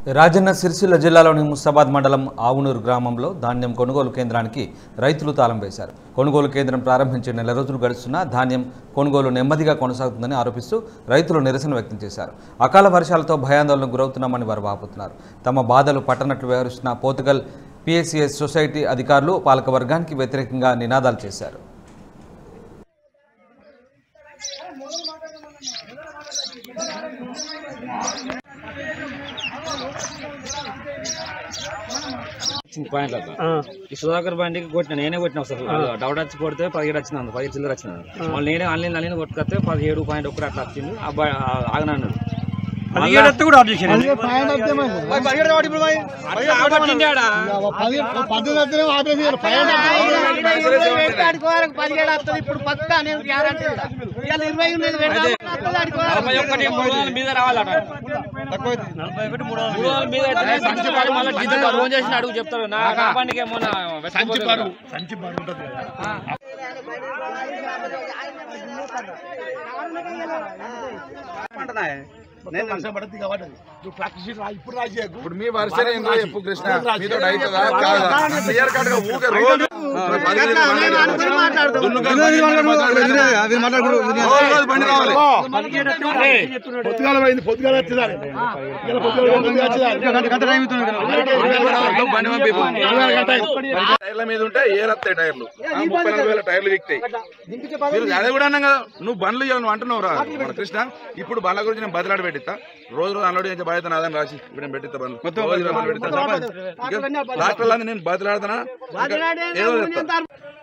రాజన్న సిరిసిల్ల జిల్లాలోని ముస్తాబాద్ మండలం ఆవునూరు గ్రామంలో ధాన్యం కొనుగోలు కేంద్రానికి రైతులు తాళం వేశారు కొనుగోలు కేంద్రం ప్రారంభించి నెల రోజులు గడుస్తున్నా ధాన్యం కొనుగోలు నెమ్మదిగా కొనసాగుతుందని ఆరోపిస్తూ రైతులు నిరసన వ్యక్తం చేశారు అకాల వర్షాలతో భయాందోళనకు గురవుతున్నామని వారు వాపోతున్నారు తమ బాధలు పట్టనట్లు వ్యవహరిస్తున్న పోర్తుగల్ పిఎస్సిఎస్ సొసైటీ అధికారులు పాలకవర్గానికి వ్యతిరేకంగా నినాదాలు చేశారు వచ్చింది పాయింట్ ఈ సుధాకర్ బండికి కొట్టిన నేనే కొట్టిన అసలు డౌట్ వచ్చి కొడితే పదిహేడు వచ్చింది అంత పదిహేడు చిల్లర వచ్చింది మళ్ళీ నేనే ఆన్లైన్ ఆన్లైన్ కొట్టుకొస్తే పదిహేడు పాయింట్ ఒకటి అట్లా వచ్చింది అబ్బాయి ఆగనన్నాడు కూడా ఆబ్జెక్షన్ ఇప్పుడు పక్కా నేను గ్యారంటీ ఇవాళ ఇరవై ఉన్నది నలభై ఒకటి మూడు వందల మీద రావాలట మూడు వందల మీద అయితేనే సంచి పాడు మళ్ళీ డీజిల్ ఫోన్ చేసి అడుగు చెప్తాడు నా ఆ బండికి ఏమన్నా వెతకపోతే ఇప్పుడు మీ వర్షన్ ఏందో చెప్పు కృష్ణ మీతో అవుతుందా కాదా క్లియర్ కట్ గా ఊకే రోజు పదిహేను మాట్లాడుతున్నాం. దున్నుకొని రోజు రోజు బండి రావాలి పొద్దుగాల పోయింది పొద్దుగాల వచ్చిందారు ఇలా పొద్దుగాల పొద్దుగాల వచ్చిందారు బండి పంపిపు. టైర్ల మీద ఉంటే ఏ రత్తాయి టైర్లు ఆ ముప్పై నాలుగు వేల టైర్లు విక్తాయి మీరు అదే కూడా అన్నాం కదా నువ్వు బండ్లు ఇవ్వాలి నువ్వు అంటున్నావు రా మన కృష్ణ ఇప్పుడు బండ్ల గురించి నేను బదిలాడి పెట్టిస్తా రోజు రోజు అన్లోడ్ చేసే బాధ్యత నాదని రాసి ఇప్పుడు నేను పెట్టిస్తా బండ్లు రోజు ఇరవై బండ్లు పెట్టిస్తా డాక్టర్లు నేను బదిలాడుతున్నా ఏదో చెప్తా